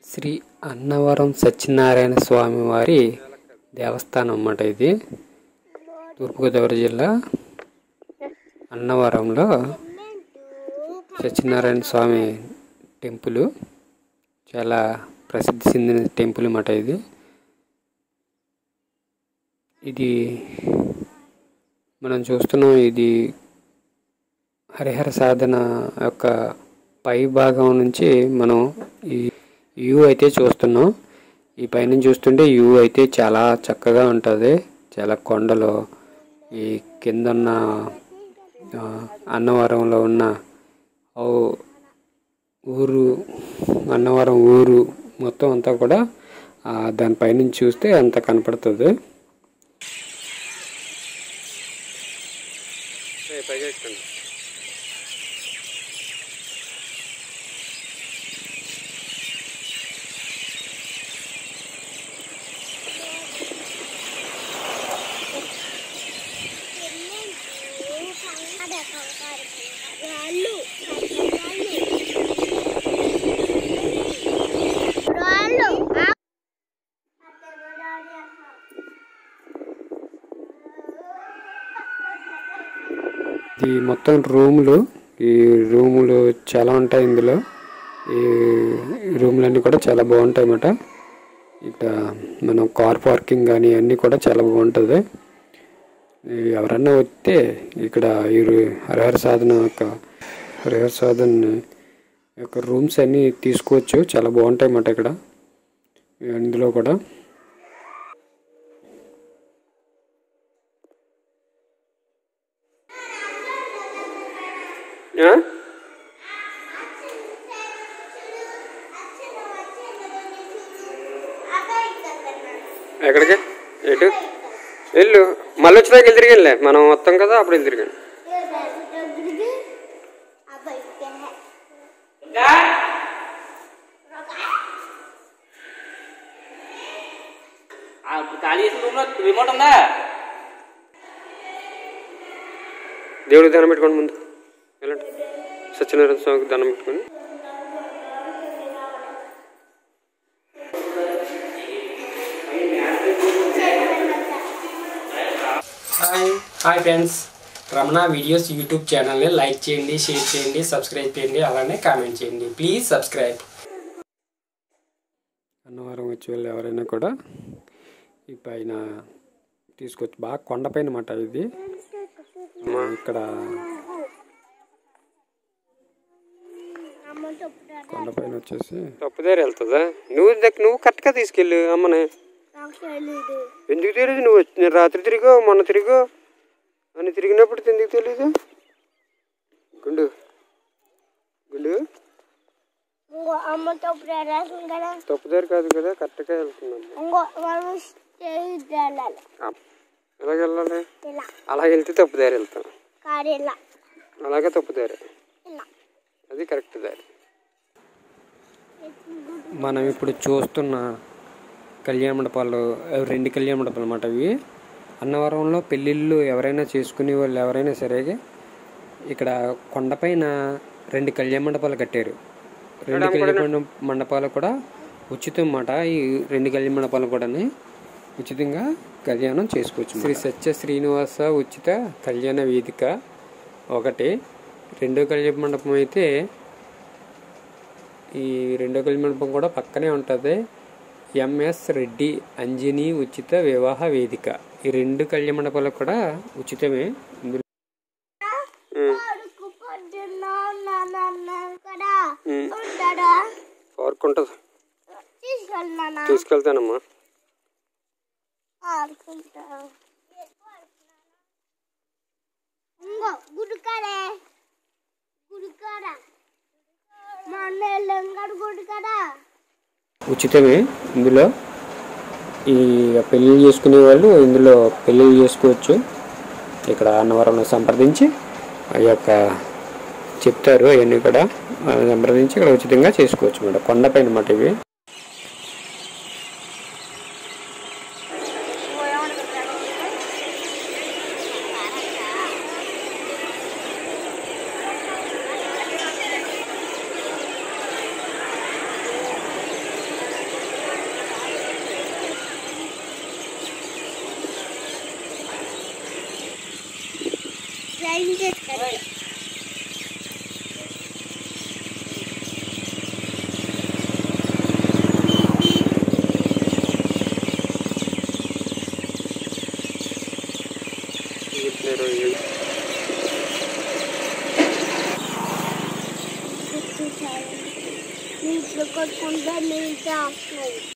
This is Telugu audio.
శ్రీ అన్నవరం సత్యనారాయణ స్వామి వారి దేవస్థానం అన్నమాట ఇది తూర్పుగోదావరి జిల్లా అన్నవరంలో సత్యనారాయణ స్వామి టెంపుల్ చాలా ప్రసిద్ధి చెందిన టెంపుల్ అన్నమాట ఇది ఇది మనం చూస్తున్నాం ఇది హరిహర సాధన యొక్క పై భాగం నుంచి మనం ఈ వ్యూ అయితే చూస్తున్నాం ఈ పైన చూస్తుంటే వ్యూ అయితే చాలా చక్కగా ఉంటుంది చాలా కొండలు ఈ కింద ఉన్న ఆ, అన్నవరంలో ఉన్న ఓ ఊరు అన్నవరం ఊరు మొత్తం అంతా కూడా ఆ, దాని పైనుంచి చూస్తే అంత కనపడుతుంది రాళ్ళు రాళ్ళు ఇది మొత్తం రూములు ఈ రూములు చాలా ఉంటాయి ఇందులో ఈ రూములన్నీ కూడా చాలా బాగుంటాయి అన్నమాట ఇక్కడ మనం కార్ పార్కింగ్ కానీ అన్నీ కూడా చాలా బాగుంటుంది ఈ ఎవరన్నా వస్తే ఇక్కడ ఈ రు- హరిహర సాధన యొక్క హరిహర సాధన యొక్క రూమ్స్ అన్నీ తీసుకోవచ్చు చాలా బాగుంటాయి అన్నమాట ఇక్కడ ఇందులో కూడా ఎక్కడికి ఎటు వెళ్ళు మళ్ళీ వచ్చినాక వెళ్ళి తిరిగిలే మనం వస్తాం కదా అప్పుడు వెళ్ళి తిరిగాను ఆ, ఇప్పుడు ఖాళీ చేసిన రూమ్ లో రిమోట్ ఉందా దేవుడికి దండం పెట్టుకోండి ముందు వెళ్ళండి సత్యనారాయణ స్వామికి దండం పెట్టుకొని hi hi friends Ramana videos YouTube ఛానల్ని లైక్ చేయండి షేర్ చేయండి సబ్స్క్రైబ్ చేయండి అలానే కామెంట్ చేయండి ప్లీజ్ సబ్స్క్రైబ్ అన్నవరం వచ్చే వాళ్ళు ఎవరైనా కూడా ఈ పైన తీసుకొచ్చి బాగా కొండపైన మాట ఇది మా ఇక్కడ కొండపైన వచ్చేసి తప్పుదారి వెళ్తుందా నువ్వు దగ్గర నువ్వు కరెక్ట్గా తీసుకెళ్ళు అమ్మని ఎందుకు తెలియదు నువ్వు వచ్చి- రాత్రి తిరిగో మొన్న తిరిగో అని తిరిగినప్పుడు ఎందుకు తెలీదు గుండు గుండు ఇంకో అమ్మతో ప్రయాసం కదా తప్పుదారి కాదు కదా కరెక్ట్గా వెళ్తున్నాం ఇంకో మనం స్టేజ్ వెళ్ళాలి ఎలాగ వెళ్ళాలి ఇలా అలా వెళ్తే తప్పుదారి వెళ్తాం కారు ఇలా అలాగే తప్పుదారి ఇలా అది కరెక్ట్ దారి మనం ఇప్పుడు చూస్తున్న కళ్యాణ మండపాలు అవి రెండు కళ్యాణ మండపాలు అన్నమాట అవి అన్నవరంలో పెళ్ళిళ్ళు ఎవరైనా చేసుకునే వాళ్ళు ఎవరైనా సరే ఇక్కడ కొండపైన రెండు కళ్యాణ మండపాలు కట్టారు రెండు కళ్యాణ మండ- మండపాలు కూడా ఉచితం అన్నమాట ఈ రెండు కళ్యాణ మండపాలు కూడా ఉచితంగా కళ్యాణం చేసుకోవచ్చు శ్రీ సత్య శ్రీనివాస ఉచిత కళ్యాణ వేదిక ఒకటి రెండో కళ్యాణ మండపం అయితే ఈ రెండో కళ్యాణ మండపం కూడా పక్కనే ఉంటుంది ఎంఎస్ రెడ్డి అంజనీ ఉచిత వివాహ వేదిక ఈ రెండు కళ్యాణ మండపాలు కూడా ఉచితమే ఇందులో కొడుకు పొద్దున్న నాన్న కదా ఉంటాడా పార్క్ ఉంటుంది తీసుకెళ్ళినా తీసుకెళ్తానమ్మా ఆడుకుంటా ఇంకో గుడికాడే గుడికాడ మా అన్న వెళ్ళంగాడు గుడికాడా ఉచితమే ఇందులో ఈ పెళ్ళిళ్ళు చేసుకునే వాళ్ళు ఇందులో పెళ్ళిళ్ళు చేసుకోవచ్చు ఇక్కడ అన్నవరంలో సంప్రదించి ఆ యొక్క చెప్తారు అవన్నీ కూడా ఆ, సంప్రదించి ఇక్కడ ఉచితంగా చేసుకోవచ్చు మేడం కొండపైన మాట ఇవి టైం చేస్తాను నీళ్ళు కొట్టుకుంటే నీళ్ళు వస్తున్నాయి